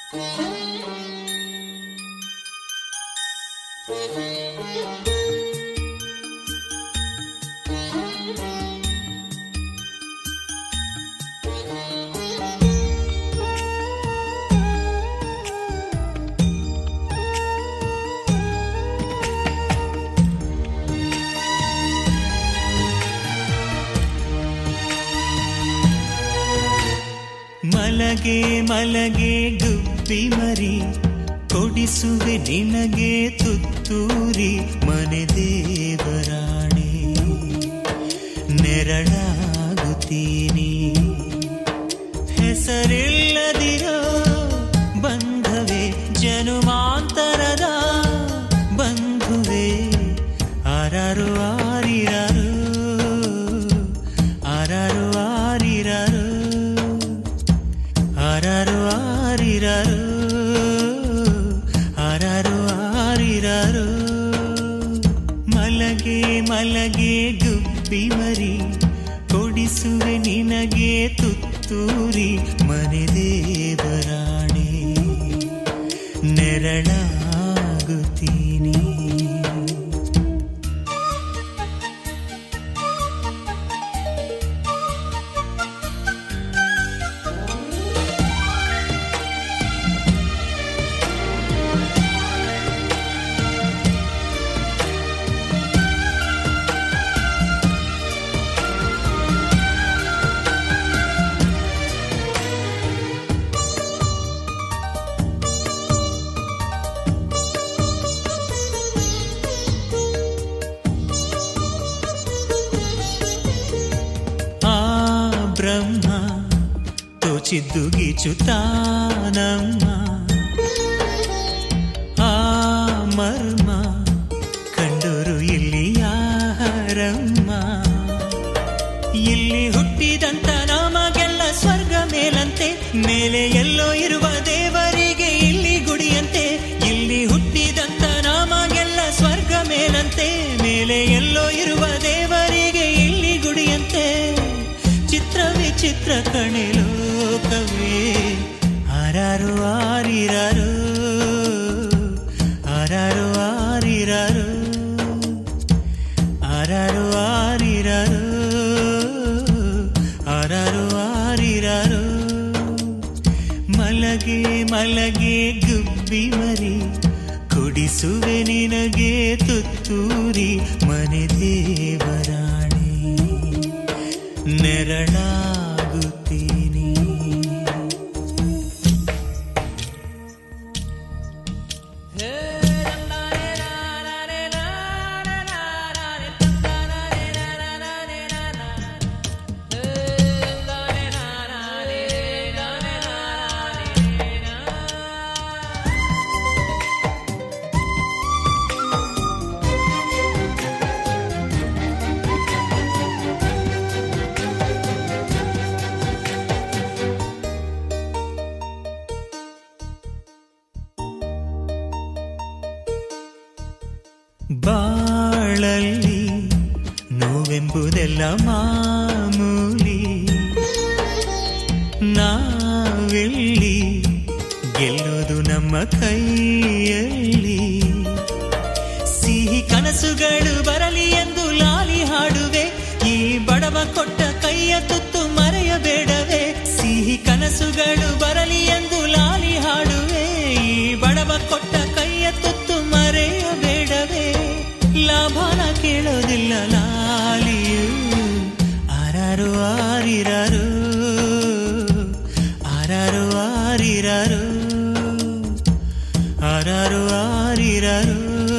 ಮಲಗೆ ಮಲಗೆ ಗುಬ್ಬಿ ಮರಿ ಕೊಡಿಸುವೆ ನಿನಗೆ ತುತ್ತೂರಿ ಮನೆ ದೇವರಾಣಿ ನೆರಳಾಗುತ್ತೀನಿ ಹೆಸರಿಲ್ಲದಿರೋ ಬಂಧವೇ ಜನುಮಾಂತರದ ಬಂಧುವೆ ಆರಾರು ಆರಿರಾರು ಆರಾರು ಆರಿರಾರು ಆರಾರು ಆರಿರಾರು ಆರಾರು ಆರಿರಾರು ಮಲಗೆ ಮಲಗೆ ಗುಬ್ಬಿ ಮರಿ ಕೊಡಿಸುವೆ ನಿನಗೆ ತುತ್ತೂರಿ ಮನೆ ದೇವರಾಣಿ ನೆರಳಾಗುತ್ತೀನಿ ಆ ಬ್ರಹ್ಮ ತೋಚಿದ್ದು ಗೀಚುತ್ತಾನಮ್ಮ ಆ ಮರ್ಮ ಕಂಡರು ಇಲ್ಲಿ ಯಾರಮ್ಮ ಇಲ್ಲಿ ಹುಟ್ಟಿದಂತ ನಮಗೆಲ್ಲ ಸ್ವರ್ಗ ಮೇಲಂತೆ ಮೇಲೆ ಎಲ್ಲೋ ಇರುವ ದೇವರಿಗೆ ಇಲ್ಲಿ ಗುಡಿಯಂತೆ ಇಲ್ಲಿ ಹುಟ್ಟಿದಂತ ನಮಗೆಲ್ಲ ಸ್ವರ್ಗ ಮೇಲಂತೆ ಮೇಲೆ ಎಲ್ಲೋ ಇರುವ ದೇವರಿಗೆ ಇಲ್ಲಿ ಗುಡಿಯಂತೆ ಚಿತ್ರ ವಿಚಿತ್ರ ಕಣೆ ಲೋಕವೇ ಆರಾರು ಆರಿರಾರು ಆರಾರು ಆರಿರಾರು ಆರಾರು ಆರಿರಾರು ಆರಾರು ಆರಿರಾರು ಮಲಗೆ ಮಲಗೆ ಗುಬ್ಬಿ ಮರಿ ಕೊಡಿಸುವೆ ನಿನಗೆ ತುತ್ತೂರಿ ಮನೆ ದೇವರಾಣಿ ನೆರಳಾಗುತ್ತೀನಿ ಬಾಳಲ್ಲಿ ನೋವೆಂಬುದೆಲ್ಲ ಮಾಮೂಲಿ ನಾವೆಲ್ಲಿ ಗೆಲ್ಲೋದು ನಮ್ಮ ಕೈಯಲ್ಲಿ ಸಿಹಿ ಕನಸುಗಳು ಬರಲಿ ಎಂದು ಲಾಲಿ ಹಾಡುವೆ ಈ ಬಡವ ಕೊಟ್ಟ ಕೈಯ ತುತ್ತು ಮರೆಯಬೇಡವೇ ಸಿಹಿ ಕನಸುಗಳು ಬರಲಿ ಎಂದು ಲಾಲಿ ಹಾಡುವೆ ಈ ಬಡವ ಕೊಟ್ಟ ಕೈಯ ತುತ್ತು ಮರೆಯಬೇಡವೇ ಲಾಭನ ಕೇಳೋದಿಲ್ಲ ಲಾಲಿಯು ಆರಾರು ಆರಿರಾರು ಆರಾರು ಆರಿರಾರು ಆರಾರು ಆರಿರಾರು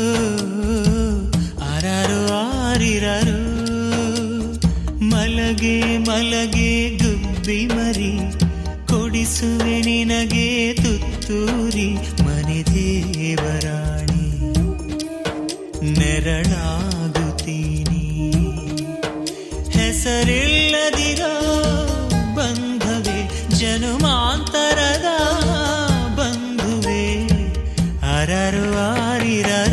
ಆರಾರು ಆರಿರಾರು ಮಲಗೆ ಮಲಗೆ ಗುಬ್ಬಿ ಮರಿ ಕೊಡಿಸುವೆ ನಿನಗೆ ತುತ್ತೂರಿ ಮನೆ ದೇವರಾಣಿ ನೆರಳಾಗುತ್ತೀನಿ ಹೆಸರಿಲ್ಲದಿರೋ ಬಂಧವೇ ಜನುಮಾಂತರದ ಬಂಧುವೆ ಆರಾರು ಆರಿರಾರು